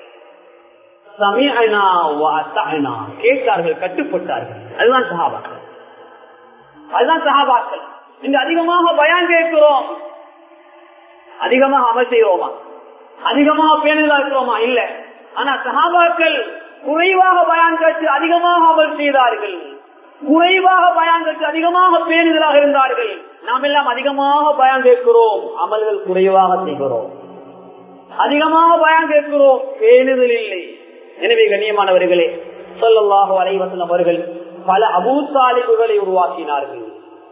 கேட்டார்கள் கட்டுப்பட்டார்கள் அதுதான் சகாபாக்கள் அதுதான் சகாபாக்கள் இங்க அதிகமாக பயான் கேட்கிறோம் அதிகமாக அமல் செய்வோமா அதிகமாக பேணுதலா இருக்கிறோமா இல்ல ஆனா சகாபாக்கள் குறைவாக பயான் கேட்டு அதிகமாக அமல் செய்தார்கள் குறைவாக பயான் கேட்டு அதிகமாக பேணுதலாக இருந்தார்கள் நாம் எல்லாம் அதிகமாக பயான் கேட்கிறோம் அமல்கள் குறைவாக செய்கிறோம் அதிகமாக பயான் கேட்கிறோம் பேணுதல் இல்லை எனவே கண்ணியமானவர்களே சொல்லல்லாக அலைவசனம் அவர்கள் பல அபூத்தாலிபுகளை உருவாக்கினார்கள்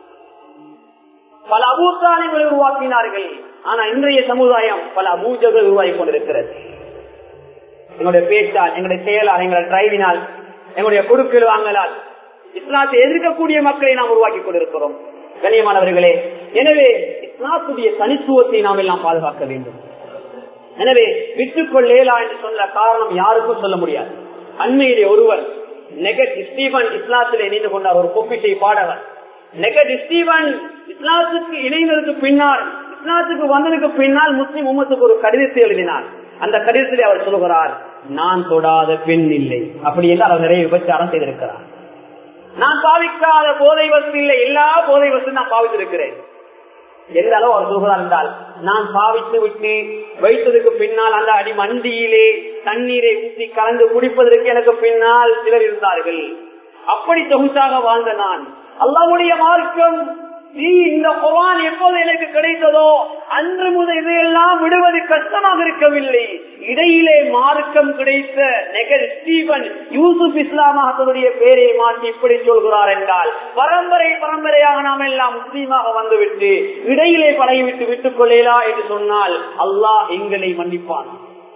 பல அபூத்தாலிபுகளை உருவாக்கினார்கள் ஆனா இன்றைய சமுதாயம் பல அபூஜகள் உருவாகி கொண்டிருக்கிறது எங்களுடைய பேச்சால் எங்களுடைய செயலால் எங்களுடைய டிரைவினால் எங்களுடைய கொடுக்கல் வாங்கலால் இஸ்லாத்தை எதிர்க்கக்கூடிய மக்களை நாம் உருவாக்கி கொண்டிருக்கிறோம் கண்ணியமானவர்களே எனவே இஸ்லாத்துடைய தனித்துவத்தை நாம் எல்லாம் பாதுகாக்க வேண்டும் எனவே விட்டுக்கொள்ளேலா என்று சொன்ன காரணம் யாருக்கும் சொல்ல முடியாது அண்மையிலே ஒருவர் நெகட் ஸ்டீவன் இஸ்லாத்தில் இணைந்து கொண்டார் ஒரு பொப்பிசை பாடவர் நெகட் ஸ்டீவன் இஸ்லாத்துக்கு இணைந்ததுக்கு பின்னால் இஸ்லாத்துக்கு வந்ததுக்கு பின்னால் முஸ்லிம் உம்மத்துக்கு ஒரு கடிதத்தை எழுதினார் அந்த கடிதத்திலே அவர் சொல்லுகிறார் நான் தொடாத பெண் இல்லை அப்படி என்று அவர் நிறைய விபச்சாரம் செய்திருக்கிறார் நான் பாவிக்காத போதை வசதி இல்லை எல்லா போதை வசதி நான் பாவித்திருக்கிறேன் எந்த அளவு அவர் சொல்கிறார் என்றால் நான் பாவித்து விட்டு வைத்ததுக்கு பின்னால் அந்த அடி மண்டியிலே தண்ணீரை ஊற்றி கலந்து குடிப்பதற்கு எனக்கு பின்னால் சிலர் இருந்தார்கள் அப்படி தொகுத்தாக வாழ்ந்த நான் அல்லாவுடைய மார்க்கம் நீ இந்த குரான் எப்போது எனக்கு கிடைத்ததோ அன்று முதல் இதையெல்லாம் விடுவது கஷ்டமாக இருக்கவில்லை இடையிலே மார்க்கம் கிடைத்த நெகர் ஸ்டீவன் யூசுப் இஸ்லாமாக தன்னுடைய பேரை மாற்றி இப்படி சொல்கிறார் என்றால் பரம்பரை பரம்பரையாக நாம் எல்லாம் முஸ்லீமாக வந்துவிட்டு இடையிலே பழகிவிட்டு விட்டுக் கொள்ளலா என்று சொன்னால் அல்லாஹ் எங்களை மன்னிப்பான்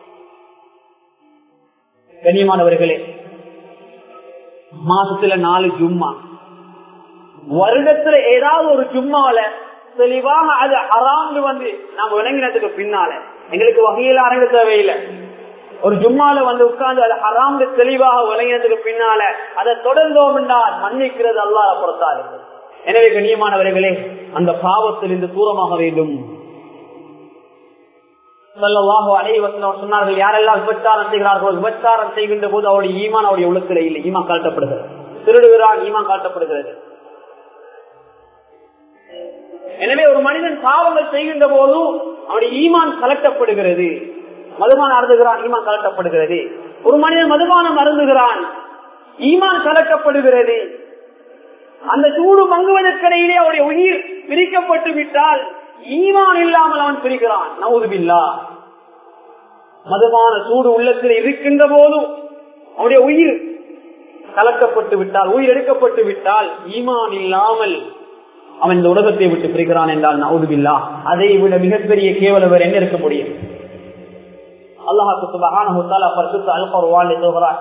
கண்ணியமானவர்களே மாசத்துல நாலு ஜும்மா வருடத்துல ஏதாவது ஒரு ஜும்மாவில தெளிவாக அது அறாந்து வந்து நாம் விளங்கினதுக்கு பின்னால எங்களுக்கு வகையில அரங்க தேவையில்லை ஒரு ஜும்மால வந்து உட்கார்ந்து அது அறாந்து தெளிவாக விளங்கினதுக்கு பின்னால அதை தொடர்ந்தோம் என்றால் மன்னிக்கிறது அல்லாத பொறுத்தாரு எனவே கண்ணியமானவர்களே அந்த பாவத்தில் இருந்து தூரமாக வேண்டும் சொன்னார்கள் யாரெல்லாம் விபச்சாரம் செய்கிறார்களோ விபச்சாரம் செய்கின்ற போது அவருடைய ஈமான் அவருடைய உலகத்தில் இல்லை ஈமான் காட்டப்படுகிறது திருடுகிறான் ஈமான் காட்டப்படுகிறது எனவே ஒரு மனிதன் பாவங்கள் செய்கின்ற போது அவனுடைய ஈமான் கலட்டப்படுகிறது மதுபானம் அருந்துகிறான் ஈமான் கலட்டப்படுகிறது ஒரு மனிதன் மதுபானம் அருந்துகிறான் ஈமான் கலட்டப்படுகிறது அந்த சூடு மங்குவதற்கிடையிலே அவருடைய உயிர் பிரிக்கப்பட்டு விட்டால் ஈமான் இல்லாமல் அவன் பிரிக்கிறான் நவுதுபில்லா மதுபான சூடு உள்ளத்தில் இருக்கின்ற போதும் அவருடைய உயிர் கலக்கப்பட்டு விட்டால் உயிர் எடுக்கப்பட்டு விட்டால் ஈமான் இல்லாமல் அவன் இந்த உலகத்தை விட்டு பிரிக்கிறான் என்றால் நவுதுபில்லா அதை விட மிகப்பெரிய கேவலவர் என்ன இருக்க முடியும் அல்லாஹாக்கு சுபஹானஹு தஆலா பரிசுத்த அல் குர்ஆனில் சொல்கிறார்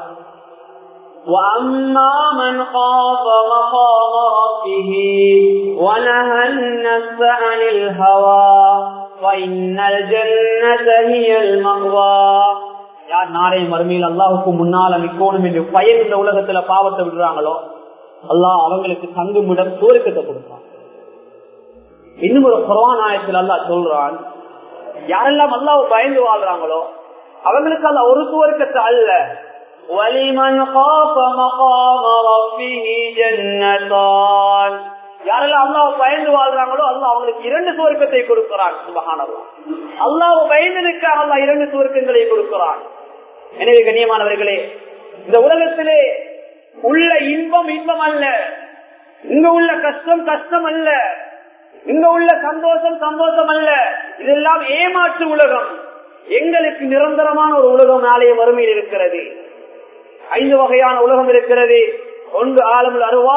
وأما من خاف مقام ربه ونهى النفس عن الهوى فإن الجنة هي المأوى யார் நாளை மறுமையில் அல்லாஹுக்கு முன்னால நிக்கணும் என்று பயன் இந்த உலகத்துல பாவத்தை விடுறாங்களோ அல்லாஹ் அவங்களுக்கு தங்குமிடம் சோறுக்கத்தை கொடுப்பான் இன்னும் ஒரு குரவான் ஆயத்தில் அல்லாஹ் சொல்றான் யாரெல்லாம் அல்லாஹ் பயந்து வாழ்றாங்களோ அவங்களுக்கு அல்ல ஒரு சுவர்க்கத்தை அல்ல وَلِمَنْ خَافَ مَقَامَ رَبِّهِ جَنَّتَانِ யாரெல்லாம் அல்லாஹ் பயந்து வாழ்றாங்களோ அல்லாஹ் அவங்களுக்கு இரண்டு சுவர்க்கத்தை கொடுக்கிறான் சுபஹானல்லாஹ் அல்லாஹ் பயந்ததுக்காக அல்லாஹ் இரண்டு சுவர்க்கங்களை கொடுக்கிறான் எனவே கண்ணியமானவர்களே இந்த உலகத்திலே உள்ள இன்பம் இன்பம் அல்ல இங்க உள்ள கஷ்டம் கஷ்டம் அல்ல இங்க உள்ள சந்தோஷம் சந்தோஷம் அல்ல இதெல்லாம் ஏமாற்று உலகம் எங்களுக்கு நிரந்தரமான ஒரு உலகம் நாளைய வறுமையில் இருக்கிறது ஐந்து வகையான உலகம் இருக்கிறது ஒன்று ஆலமுல் அருவா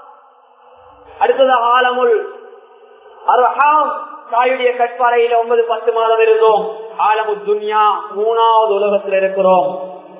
அடுத்ததாக ஆலமுல் அருஹாம் தாயுடைய கட்பாறையில ஒன்பது பத்து மாதம் இருந்தோம் ஆலமு துன்யா மூணாவது உலகத்தில் இருக்கிறோம்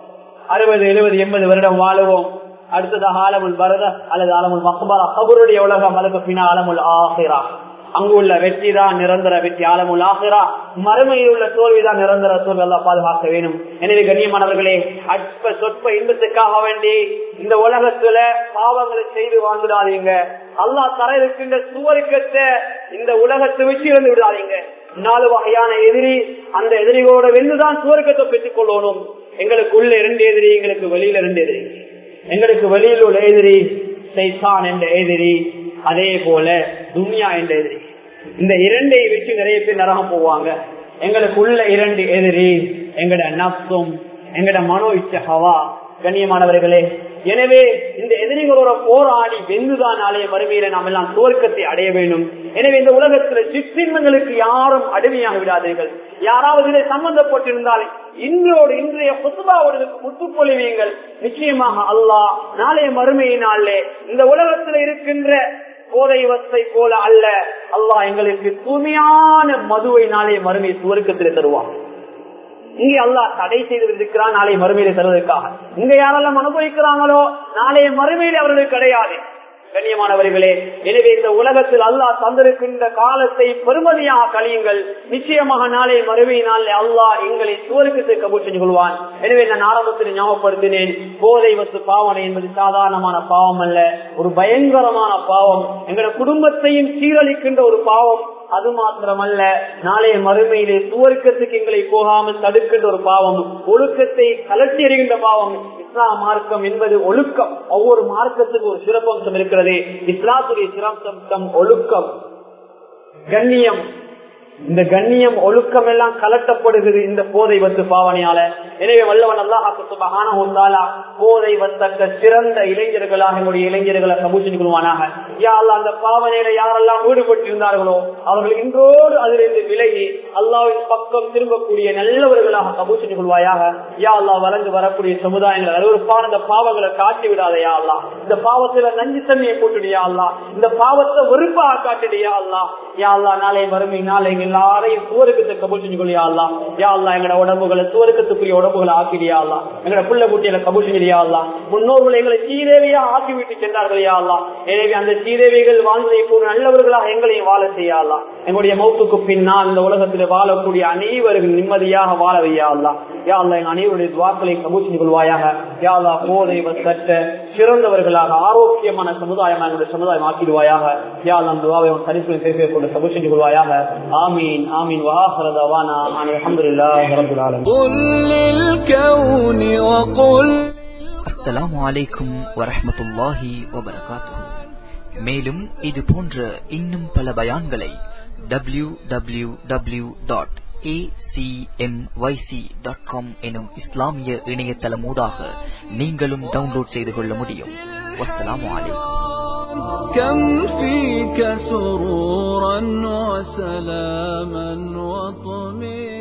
அறுபது எழுபது எண்பது வருடம் வாழுவோம் அடுத்ததாக ஆலமுல் பரத அல்லது ஆலமுல் மக்பரா கபருடைய உலகம் அதுக்கு பின்னா ஆலமுல் ஆஹிரா அங்கு உள்ள வெற்றி தான் நிரந்தர வெற்றி ஆலமுல் ஆகிறா மறுமையில் உள்ள தோல்விதான் நிரந்தர தோல்வி எல்லாம் பாதுகாக்க வேணும் எனவே கண்ணியமானவர்களே அற்ப சொற்ப இன்பத்துக்காக வேண்டி இந்த உலகத்துல பாவங்களை செய்து வாழ்ந்துடாதீங்க அல்லாஹ் தர இருக்கின்ற சுவருக்கத்தை இந்த உலகத்தை வச்சு இழந்து விடாதீங்க நாலு வகையான எதிரி அந்த எதிரிகளோட வென்றுதான் சுவர்க்கத்தை பெற்றுக் கொள்ளணும் எங்களுக்கு உள்ள இரண்டு எதிரி எங்களுக்கு வெளியில இரண்டு எதிரி எங்களுக்கு வெளியில் உள்ள எதிரி சைத்தான் என்ற எதிரி அதே போல துன்யா என்ற எதிரி இந்த இரண்டை வச்சு நிறைய பேர் நரகம் போவாங்க எங்களுக்கு உள்ள இரண்டு எதிரி எங்கட நப்சும் எங்கட மனோ இச்ச ஹவா கண்ணியமானவர்களே எனவே இந்த எதிரிகளோட போராடி வெந்துதான் நாளைய மறுமையில நாம் எல்லாம் துவர்க்கத்தை அடைய வேண்டும் எனவே இந்த உலகத்துல சிற்றின்மங்களுக்கு யாரும் அடிமையாக விடாதீர்கள் யாராவது இதை சம்பந்தப்பட்டிருந்தால் இன்றோடு இன்றைய புத்துபாவோடு முத்துப்பொழிவீங்கள் நிச்சயமாக அல்லாஹ் நாளைய மறுமையினாலே இந்த உலகத்துல இருக்கின்ற போதை வசை போல அல்ல அல்லாஹ் எங்களுக்கு தூய்மையான மதுவை நாளைய மறுமை சுவர்க்கத்தில் தருவான் இங்கே அல்லாஹ் தடை செய்து இருக்கிறான் நாளை மறுமையில தருவதற்காக இங்க யாரெல்லாம் அனுபவிக்கிறாங்களோ நாளைய மறுமையில அவர்களுக்கு கிடையாது கண்ணியமானவர்களே எனவே இந்த உலகத்தில் அல்லாஹ் தந்திருக்கின்ற காலத்தை பெருமதியாக கழியுங்கள் நிச்சயமாக நாளை மறுமை நாளை அல்லாஹ் எங்களை சுவருக்கத்தை கபூர் செஞ்சு கொள்வான் எனவே நான் ஆரம்பத்தில் ஞாபகப்படுத்தினேன் போதை வத்து பாவனை என்பது சாதாரணமான பாவம் அல்ல ஒரு பயங்கரமான பாவம் எங்களோட குடும்பத்தையும் சீரழிக்கின்ற ஒரு பாவம் அது மாத்திரமல்ல நாளைய மறுமையிலே சுவர்க்கத்துக்கு எங்களை போகாமல் தடுக்கின்ற ஒரு பாவம் ஒழுக்கத்தை கலட்டி எறிகின்ற பாவம் இஸ்லாம் மார்க்கம் என்பது ஒழுக்கம் ஒவ்வொரு மார்க்கத்துக்கு ஒரு சிறப்பம்சம் இருக்கிறது இஸ்லாத்துடைய சிறப்பம்சம் ஒழுக்கம் கண்ணியம் இந்த கண்ணியம் ஒழுக்கம் எல்லாம் கலட்டப்படுகிறது இந்த போதை வத்து பாவனையால எனவே வல்லவன் அல்லாஹால போதை வத்தக்க சிறந்த இளைஞர்களாக என்னுடைய இளைஞர்களை கபூஷன் கொள்வானாக யா அல்லா அந்த பாவனையில யாரெல்லாம் ஈடுபட்டிருந்தார்களோ அவர்கள் இன்றோடு அதிலிருந்து விலகி அல்லாவின் பக்கம் திரும்பக்கூடிய நல்லவர்களாக கபூஷன் கொள்வாயாக யா அல்லா வளர்ந்து வரக்கூடிய சமுதாயங்கள் அறுவருப்பான இந்த பாவங்களை காட்டி விடாத யா அல்லா இந்த பாவத்துல நஞ்சு தண்ணியை போட்டுடியா அல்லா இந்த பாவத்தை வெறுப்பாக காட்டுடியா அல்லா யா அல்லா நாளை வறுமை நாளை எல்லாரையும் சூரக்கத்தை கபூல் செஞ்சு கொள்ளியா அல்லா யா அல்லா எங்கட உடம்புகளை சூரக்கத்துக்குரிய உடம்புகளை ஆக்கிடியா அல்லா எங்கட புள்ள குட்டியில கபூல் செஞ்சியா அல்லா முன்னோர்கள் எங்களை சீதேவியா ஆக்கி விட்டு சென்றார்கள் யா அல்லா எனவே அந்த சீதேவிகள் வாழ்ந்ததை போல நல்லவர்களாக எங்களையும் வாழ செய்யா அல்லா எங்களுடைய மௌத்துக்கு பின்னால் இந்த உலகத்தில் வாழக்கூடிய அனைவரும் நிம்மதியாக வாழ வையா அல்லா யா அல்லா எங்க அனைவருடைய துவாக்களை கபூல் செஞ்சு கொள்வாயாக யா அல்லா போதை சட்ட சிறந்தவர்களாக ஆரோக்கியமான சமுதாயம் எங்களுடைய சமுதாயம் ஆக்கிடுவாயாக யா அல்லா அந்த துவாவை தனித்துவம் பேச கொண்டு கபூல் செஞ்சு கொள்வாயாக ஆமீன் ஆமீன் வாஹர தவானா அல்ஹம்துலில்லாஹி ரப்பில் ஆலமீன் قل للكون وقل அஸ்ஸலாமு அலைக்கும் வரஹ்மத்துல்லாஹி வபரகாத்துஹு மேலும் இது போன்ற இன்னும் பல பயான்களை W W W dot dot com எனும் இஸ்லாமிய இணையதளமூடாக நீங்களும் டவுன்லோட் செய்து கொள்ள முடியும் வஸ்ஸலாமு அலைக்கும் كم فيك سرورا وسلاما وطمئنا